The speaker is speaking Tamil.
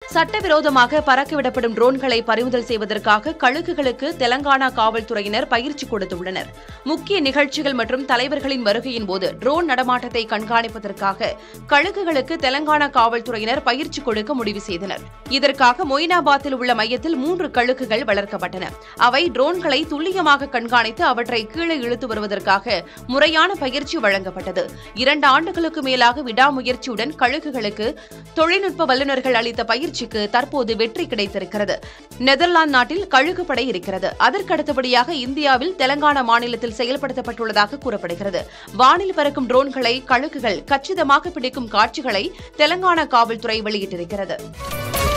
சட்டவிரோதமாக பறக்கவிடப்படும் ட்ரோன்களை பறிமுதல் செய்வதற்காக கழுகுகளுக்கு தெலங்கானா காவல்துறையினர் பயிற்சி கொடுத்துள்ளனர் முக்கிய நிகழ்ச்சிகள் மற்றும் தலைவர்களின் வருகையின் போது ட்ரோன் நடமாட்டத்தை கண்காணிப்பதற்காக கழுகுகளுக்கு தெலங்கானா காவல்துறையினர் பயிற்சி கொடுக்க முடிவு செய்தனர் இதற்காக மொயினாபாத்தில் உள்ள மையத்தில் மூன்று கழுகுகள் வளர்க்கப்பட்டன அவை ட்ரோன்களை துல்லியமாக கண்காணித்து அவற்றை கீழே இழுத்து வருவதற்காக முறையான பயிற்சி வழங்கப்பட்டது இரண்டு ஆண்டுகளுக்கு மேலாக விடாமுயற்சியுடன் கழுகுகளுக்கு தொழில்நுட்ப வல்லுநர்கள் அளித்த பயிற்சிக்கு தற்போது வெற்றி கிடைத்திருக்கிறது நெதர்லாந்து நாட்டில் கழுகு படை இருக்கிறது அதற்கடுத்தபடியாக இந்தியாவில் தெலங்கானா மாநிலத்தில் செயல்படுத்தப்பட்டுள்ளதாக கூறப்படுகிறது வானில் பறக்கும் ட்ரோன்களை கழுகுகள் கச்சிதமாக பிடிக்கும் காட்சிகளை தெலங்கானா காவல்துறை வெளியிட்டிருக்கிறது